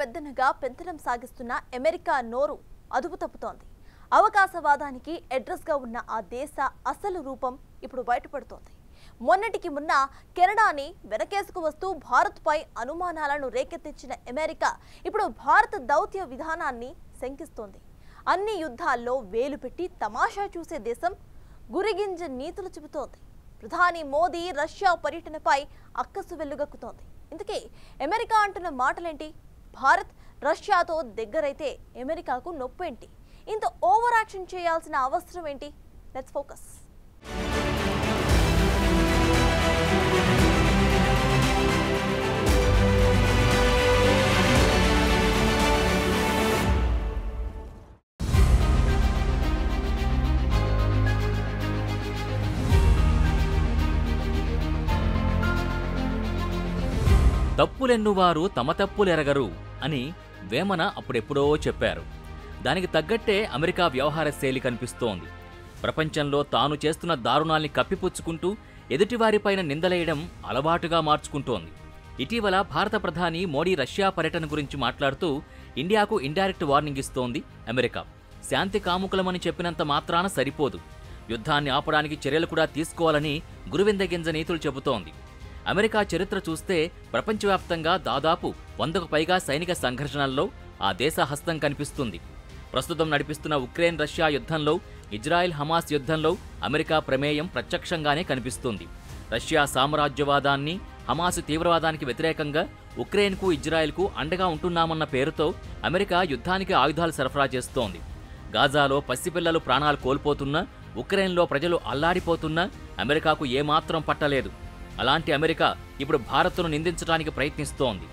పెద్దనగా పెంతనం సాగిస్తున్న అమెరికా నోరు అదుపు తప్పుతోంది అవకాశవాదానికి అడ్రస్గా ఉన్న ఆ దేశ అసలు రూపం ఇప్పుడు బయటపడుతోంది మొన్నటికి మొన్న కెనడాని వెనకేసుకు వస్తూ భారత్పై అనుమానాలను రేకెత్తించిన అమెరికా ఇప్పుడు భారత దౌత్య విధానాన్ని శంకిస్తోంది అన్ని యుద్ధాల్లో వేలు పెట్టి తమాషా చూసే దేశం గురిగింజ నీతులు చెబుతోంది ప్రధాని మోదీ రష్యా పర్యటనపై అక్కసు వెల్లుగక్కుతోంది ఇందుకే అమెరికా అంటున్న మాటలేంటి భారత్ రష్యాతో దగ్గరైతే అమెరికాకు నొప్పేంటి ఇంత ఓవర్ యాక్షన్ చేయాల్సిన అవసరం ఏంటి లెట్స్ ఫోకస్ తప్పులెన్నువారు తమ తప్పులెరగరు అని వేమన అప్పుడెప్పుడో చెప్పారు దానికి తగ్గట్టే అమెరికా వ్యవహార శైలి కనిపిస్తోంది ప్రపంచంలో తాను చేస్తున్న దారుణాల్ని కప్పిపుచ్చుకుంటూ ఎదుటివారిపైన నిందలేయడం అలవాటుగా మార్చుకుంటోంది ఇటీవల భారత ప్రధాని మోడీ రష్యా పర్యటన గురించి మాట్లాడుతూ ఇండియాకు ఇండైరెక్ట్ వార్నింగ్ ఇస్తోంది అమెరికా శాంతి కాముకులమని చెప్పినంత మాత్రాన సరిపోదు యుద్ధాన్ని ఆపడానికి చర్యలు కూడా తీసుకోవాలని గురువిందగింజ నీతులు చెబుతోంది అమెరికా చరిత్ర చూస్తే ప్రపంచవ్యాప్తంగా దాదాపు వందకు పైగా సైనిక సంఘర్షణల్లో ఆ దేశ హస్తం కనిపిస్తుంది ప్రస్తుతం నడిపిస్తున్న ఉక్రెయిన్ రష్యా యుద్ధంలో ఇజ్రాయెల్ హమాస్ యుద్ధంలో అమెరికా ప్రమేయం ప్రత్యక్షంగానే కనిపిస్తుంది రష్యా సామ్రాజ్యవాదాన్ని హమాస్ తీవ్రవాదానికి వ్యతిరేకంగా ఉక్రెయిన్కు ఇజ్రాయెల్కు అండగా ఉంటున్నామన్న పేరుతో అమెరికా యుద్ధానికి ఆయుధాలు సరఫరా చేస్తోంది గాజాలో పసిపిల్లలు ప్రాణాలు కోల్పోతున్నా ఉక్రెయిన్లో ప్రజలు అల్లాడిపోతున్నా అమెరికాకు ఏమాత్రం పట్టలేదు అలాంటి అమెరికా ఇప్పుడు భారత్ను నిందించడానికి ప్రయత్నిస్తోంది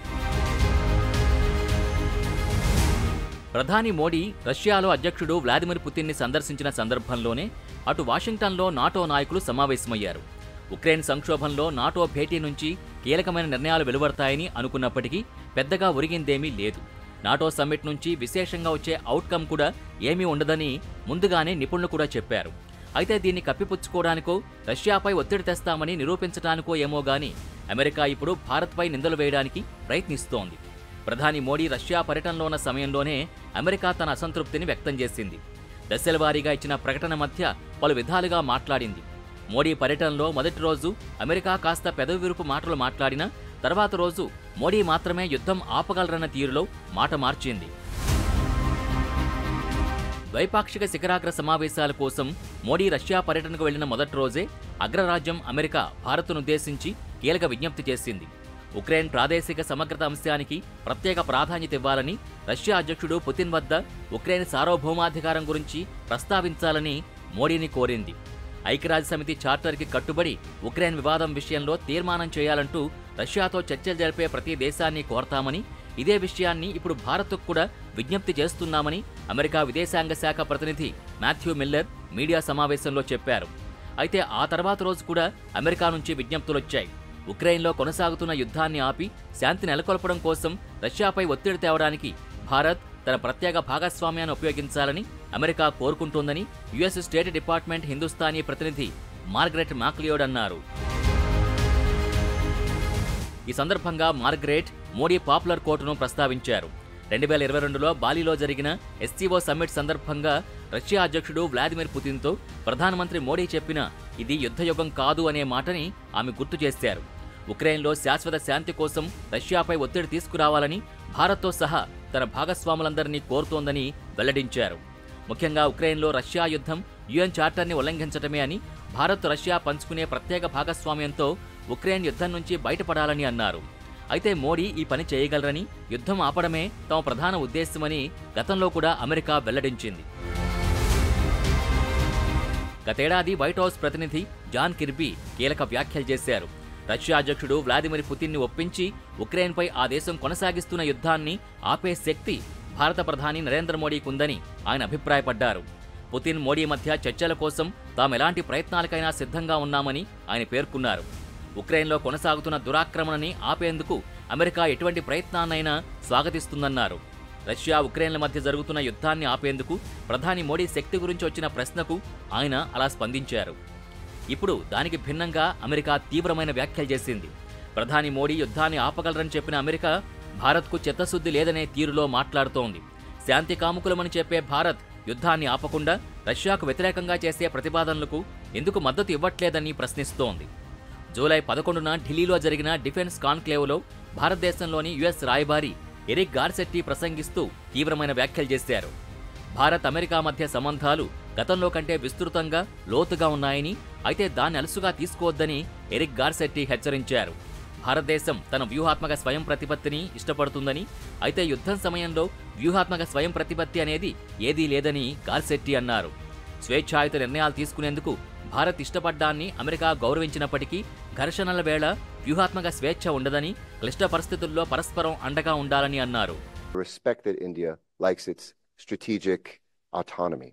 ప్రధాని మోడీ రష్యాలో అధ్యక్షుడు వ్లాదిమిర్ పుతిన్ని సందర్శించిన సందర్భంలోనే అటు వాషింగ్టన్లో నాటో నాయకులు సమావేశమయ్యారు ఉక్రెయిన్ సంక్షోభంలో నాటో భేటీ నుంచి కీలకమైన నిర్ణయాలు వెలువడతాయని అనుకున్నప్పటికీ పెద్దగా ఒరిగిందేమీ లేదు నాటో సమ్మిట్ నుంచి విశేషంగా వచ్చే అవుట్కమ్ కూడా ఏమీ ఉండదని ముందుగానే నిపుణులు కూడా చెప్పారు అయితే దీన్ని కప్పిపుచ్చుకోవడానికో రష్యాపై ఒత్తిడి తెస్తామని నిరూపించడానికో ఏమో గాని అమెరికా ఇప్పుడు భారత్పై నిందలు వేయడానికి ప్రయత్నిస్తోంది ప్రధాని మోడీ రష్యా పర్యటనలో ఉన్న సమయంలోనే అమెరికా తన అసంతృప్తిని వ్యక్తం చేసింది దశలవారీగా ఇచ్చిన ప్రకటన మధ్య పలు విధాలుగా మాట్లాడింది మోడీ పర్యటనలో మొదటి రోజు అమెరికా కాస్త పెదవి విరుపు మాటలు మాట్లాడినా తర్వాత రోజు మోడీ మాత్రమే యుద్ధం ఆపగలరన్న తీరులో మాట మార్చింది ద్వైపాక్షిక శిఖరాగ్ర సమావేశాల కోసం మోడీ రష్యా పర్యటనకు వెళ్లిన మొదటి రోజే అగ్రరాజ్యం అమెరికా భారత్నుద్దేశించి కీలక విజ్ఞప్తి చేసింది ఉక్రెయిన్ ప్రాదేశిక సమగ్రత అంశానికి ప్రత్యేక ప్రాధాన్యత ఇవ్వాలని రష్యా అధ్యక్షుడు పుతిన్ వద్ద ఉక్రెయిన్ సార్వభౌమాధికారం గురించి ప్రస్తావించాలని మోడీని కోరింది ఐక్యరాజ్య సమితి చార్టర్కి కట్టుబడి ఉక్రెయిన్ వివాదం విషయంలో తీర్మానం చేయాలంటూ రష్యాతో చర్చలు జరిపే ప్రతి దేశాన్ని కోరతామని ఇదే విషయాన్ని ఇప్పుడు భారత్కు కూడా విజ్ఞప్తి చేస్తున్నామని అమెరికా విదేశాంగ శాఖ ప్రతినిధి మాథ్యూ మిల్లర్ మీడియా సమావేశంలో చెప్పారు అయితే ఆ తర్వాత రోజు కూడా అమెరికా నుంచి విజ్ఞప్తులొచ్చాయి ఉక్రెయిన్లో కొనసాగుతున్న యుద్ధాన్ని ఆపి శాంతి నెలకొల్పడం కోసం రష్యాపై ఒత్తిడి తేవడానికి భారత్ తన ప్రత్యేక భాగస్వామ్యాన్ని ఉపయోగించాలని అమెరికా కోరుకుంటోందని యుఎస్ స్టేట్ డిపార్ట్మెంట్ హిందుస్థానీ ప్రతినిధి మార్గరెట్ మాక్లియోడ్ అన్నారు ఈ సందర్భంగా మార్గరెట్ మోడీ పాపులర్ కోర్టును ప్రస్తావించారు రెండు వేల ఇరవై రెండులో బాలీలో జరిగిన ఎస్సీఓ సమ్మిట్ సందర్భంగా రష్యా అధ్యక్షుడు వ్లాదిమిర్ పుతిన్తో ప్రధానమంత్రి మోడీ చెప్పిన ఇది యుద్ధయుగం కాదు అనే మాటని ఆమె గుర్తు చేశారు ఉక్రెయిన్లో శాశ్వత శాంతి కోసం రష్యాపై ఒత్తిడి తీసుకురావాలని భారత్తో సహా తన భాగస్వాములందరినీ కోరుతోందని వెల్లడించారు ముఖ్యంగా ఉక్రెయిన్లో రష్యా యుద్ధం యుఎన్ చార్టర్ని ఉల్లంఘించటమే అని భారత్ రష్యా పంచుకునే ప్రత్యేక భాగస్వామ్యంతో ఉక్రెయిన్ యుద్ధం నుంచి బయటపడాలని అన్నారు అయితే మోడీ ఈ పని చేయగలరని యుద్ధం ఆపడమే తమ ప్రధాన ఉద్దేశమని గతంలో కూడా అమెరికా వెల్లడించింది గతేడాది వైట్ హౌస్ ప్రతినిధి జాన్ కిర్బీ కీలక వ్యాఖ్యలు చేశారు రష్యా అధ్యక్షుడు వ్లాదిమిర్ పుతిన్ని ఒప్పించి ఉక్రెయిన్పై ఆ దేశం కొనసాగిస్తున్న యుద్ధాన్ని ఆపే శక్తి భారత ప్రధాని నరేంద్ర మోడీకి ఉందని ఆయన అభిప్రాయపడ్డారు పుతిన్ మోడీ మధ్య చర్చల కోసం తాము ఎలాంటి ప్రయత్నాలకైనా సిద్ధంగా ఉన్నామని ఆయన పేర్కొన్నారు ఉక్రెయిన్లో కొనసాగుతున్న దురాక్రమణని ఆపేందుకు అమెరికా ఎటువంటి ప్రయత్నాన్నైనా స్వాగతిస్తుందన్నారు రష్యా ఉక్రెయిన్ల మధ్య జరుగుతున్న యుద్ధాన్ని ఆపేందుకు ప్రధాని మోడీ శక్తి గురించి వచ్చిన ప్రశ్నకు ఆయన అలా స్పందించారు ఇప్పుడు దానికి భిన్నంగా అమెరికా తీవ్రమైన వ్యాఖ్యలు చేసింది ప్రధాని మోడీ యుద్ధాన్ని ఆపగలరని చెప్పిన అమెరికా భారత్కు చిత్తశుద్ధి లేదనే తీరులో మాట్లాడుతోంది శాంతి కాముకులమని చెప్పే భారత్ యుద్ధాన్ని ఆపకుండా రష్యాకు వ్యతిరేకంగా చేసే ప్రతిపాదనలకు ఎందుకు మద్దతు ఇవ్వట్లేదని ప్రశ్నిస్తోంది జూలై పదకొండున ఢిల్లీలో జరిగిన డిఫెన్స్ కాన్క్లేవ్లో భారతదేశంలోని యుఎస్ రాయబారి ఎరిక్ గార్సెట్టి ప్రసంగిస్తూ తీవ్రమైన వ్యాఖ్యలు చేశారు భారత్ అమెరికా మధ్య సంబంధాలు గతంలో కంటే విస్తృతంగా లోతుగా ఉన్నాయని అయితే దాన్ని అలుసుగా తీసుకోవద్దని ఎరిక్ గార్సెట్టి హెచ్చరించారు భారతదేశం తన వ్యూహాత్మక స్వయం ప్రతిపత్తిని ఇష్టపడుతుందని అయితే యుద్ధం సమయంలో వ్యూహాత్మక స్వయం ప్రతిపత్తి అనేది ఏదీ లేదని గార్సెట్టి అన్నారు స్వేచ్ఛాయుత నిర్ణయాలు తీసుకునేందుకు భారత్ ఇష్టపడ్డాన్ని అమెరికా గౌరవించినప్పటికీ ఘర్షణల వేళ వ్యూహాత్మక స్వేచ్ఛ ఉండదని క్లిష్ట పరిస్థితుల్లో పరస్పరం అండగా ఉండాలని అన్నారు respect that India likes its strategic autonomy.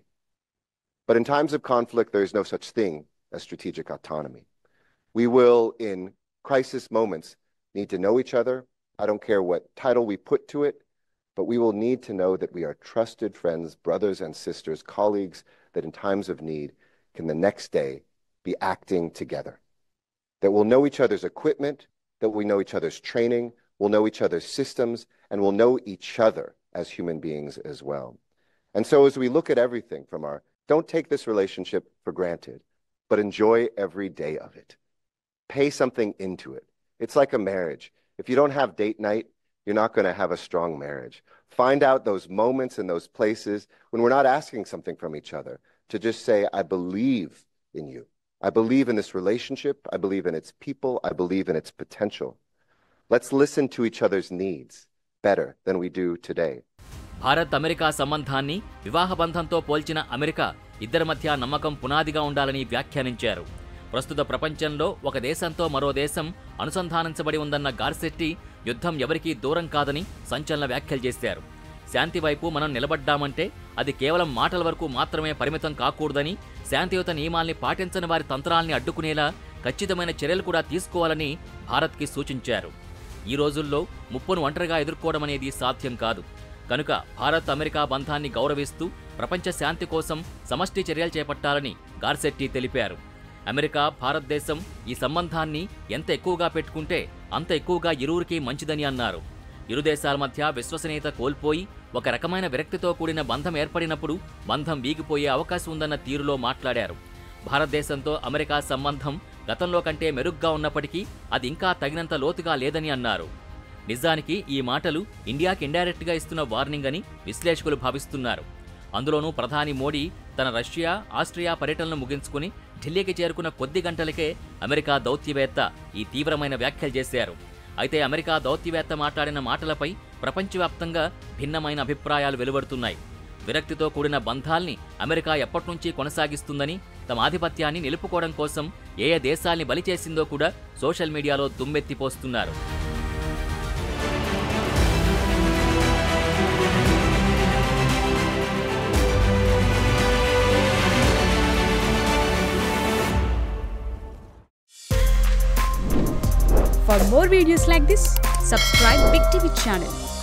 But in times of conflict, there is no such thing as strategic autonomy. We will, in crisis moments, need to know each other. I don't care what title we put to it, but we will need to know that we are trusted friends, brothers and sisters, colleagues, that in times of need can the next day be acting together. That we'll know each other's equipment, that we know each other's training, we'll know each other's systems, and we'll know each other as human beings as well. And so, as we look at everything from our, don't take this relationship for granted, but enjoy every day of it. Pay something into it. It's like a marriage. If you don't have date night, you're not going to have a strong marriage. Find out those moments and those places when we're not asking something from each other to just say, I believe in you. I believe in this relationship. I believe in its people. I believe in its potential. Let's listen to each other's needs better than we do today. Bharat America సంబంధాన్ని వివాహ బంధంతో పోల్చిన America ఇద్దరి మధ్య నమ్మకం పునాదిగా ఉండాలని వ్యాఖ్యానించారు ప్రస్తుత ప్రపంచంలో ఒక దేశంతో మరో దేశం అనుసంధానించబడి ఉందన్న గార్సెట్టి యుద్ధం ఎవరికీ దూరం కాదని సంచలన వ్యాఖ్యలు చేశారు శాంతి వైపు మనం నిలబడ్డామంటే అది కేవలం మాటల వరకు మాత్రమే పరిమితం కాకూడదని శాంతియుత నియమాల్ని పాటించని వారి తంత్రాల్ని అడ్డుకునేలా ఖచ్చితమైన చర్యలు కూడా తీసుకోవాలని భారత్కి సూచించారు ఈ రోజుల్లో ముప్పును ఒంటరిగా ఎదుర్కోవడం అనేది సాధ్యం కాదు కనుక భారత్ అమెరికా బంధాన్ని గౌరవిస్తూ ప్రపంచ శాంతి కోసం సమష్టి చర్యలు చేపట్టాలని గార్సెట్టి తెలిపారు అమెరికా భారతదేశం ఈ సంబంధాన్ని ఎంత ఎక్కువగా పెట్టుకుంటే అంత ఎక్కువగా ఇరువురికి మంచిదని అన్నారు ఇరు దేశాల మధ్య విశ్వసనీయత కోల్పోయి ఒక రకమైన విరక్తితో కూడిన బంధం ఏర్పడినప్పుడు బంధం వీగిపోయే అవకాశం ఉందన్న తీరులో మాట్లాడారు భారతదేశంతో అమెరికా సంబంధం గతంలో కంటే మెరుగ్గా ఉన్నప్పటికీ అది ఇంకా తగినంత లోతుగా లేదని అన్నారు నిజానికి ఈ మాటలు ఇండియాకి ఇండైరెక్ట్గా ఇస్తున్న వార్నింగ్ అని విశ్లేషకులు భావిస్తున్నారు అందులోనూ ప్రధాని మోడీ తన రష్యా ఆస్ట్రియా పర్యటనలు ముగించుకుని ఢిల్లీకి చేరుకున్న కొద్ది గంటలకే అమెరికా దౌత్యవేత్త ఈ తీవ్రమైన వ్యాఖ్యలు చేశారు అయితే అమెరికా దౌత్యవేత్త మాట్లాడిన మాటలపై ప్రపంచవ్యాప్తంగా భిన్నమైన అభిప్రాయాలు వెలువడుతున్నాయి విరక్తితో కూడిన బంధాల్ని అమెరికా ఎప్పటినుంచి కొనసాగిస్తుందని తమ ఆధిపత్యాన్ని నిలుపుకోవడం కోసం ఏ ఏ దేశాల్ని బలి చేసిందో కూడా సోషల్ మీడియాలో దుమ్మెత్తిపోస్తున్నారు For more videos like this, subscribe Big TV channel